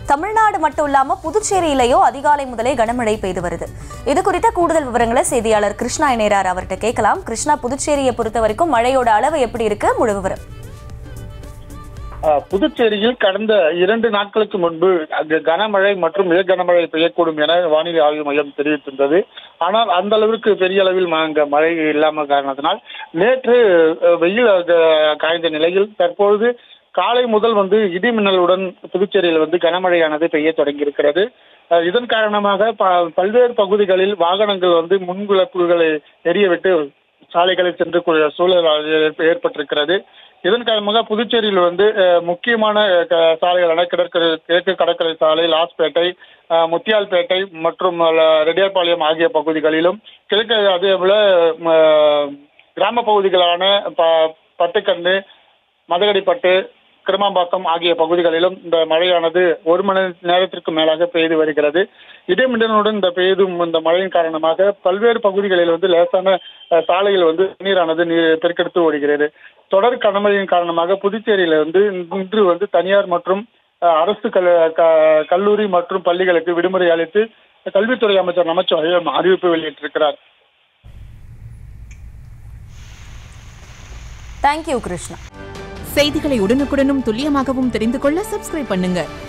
தமிழ்நாடு மட்டும் இல்லாம புதுச்சேரியிலேயோ அதிகாலை முதலே கனமழை பெய்து வருது இது குறித்த கூடுதல் விவரங்களை செய்தியாளர் கிருஷ்ணா இணையரார் அவர்கிட்ட கேட்கலாம் கிருஷ்ணா புதுச்சேரியை பொறுத்த வரைக்கும் மழையோட அளவு எப்படி இருக்கு முழு விவரம் அஹ், புதுச்சேரியில் கடந்த இரண்டு நாட்களுக்கு முன்பு அங்கு கனமழை மற்றும் மிக கனமழை பெய்யக்கூடும் என வானிலை ஆய்வு மையம் தெரிவித்திருந்தது ஆனால் அந்த அளவிற்கு பெரிய அளவில் ம- அங்க மழை இல்லாம காரணத்தினால் நேற்று அஹ், வெயில் அஹ், காய்ந்த நிலையில் தற்பொழுது காலை முதல் வந்து இடி மின்னலுடன் புதுச்சேரியில் வந்து கனமழையானது பெய்ய தொடங்கியிருக்கிறது அஹ், இதன் காரணமாக ப- பல்வேறு பகுதிகளில் வாகனங்கள் வந்து முன்விளக்குகளை எரியவிட்டு சாலைகளில் சென்று கொள்ள சூழல் ஏற்ப- ஏற்பட்டிருக்கிறது இதன் காரணமாக புதுச்சேரியில் வந்து அஹ், முக்கியமான அஹ், க- சாலைகளான கிழக்கு கிழக்கு கடற்கரை சாலை லாஸ்பேட்டை அஹ், முத்தியால்பேட்டை மற்றும் அஹ், ரெட்டியார்பாளையம் ஆகிய பகுதிகளிலும் கிழக்கு அதே போல ம, கிராம பகுதிகளான ப- பட்டுக்கண்ணு மதகடிப்பட்டு கிருமாம்பாக்கம் ஆகிய பகுதிகளிலும் இந்த மழையானது ஒரு மணி நேரத்திற்கு மேலாக பெய்து வருகிறது இடைமின்னலுடன் இந்த பெய்தும் இந்த மழையின் காரணமாக பல்வேறு பகுதிகளில் வந்து லேசான அஹ், சாலையில் வந்து நீரானது நீர் பெருக்கெடுத்து ஓடுகிறது தொடர் கனமழையின் காரணமாக புதுச்சேரியில வந்து இன்று வந்து தனியார் மற்றும் அஹ், அரசு கல் க- கல்லூரி மற்றும் பள்ளிகளுக்கு விடுமுறை அளித்து கல்வித்துறை அமைச்சர் நமச்சிவாயம் அறிவிப்பு வெளியிட்டிருக்கிறார் தேங்க்யூ கிருஷ்ணா செய்திகளை உடனுக்குடனும் துல்லியமாகவும் தெரிந்து கொள்ள சப்ஸ்கிரைப் பண்ணுங்க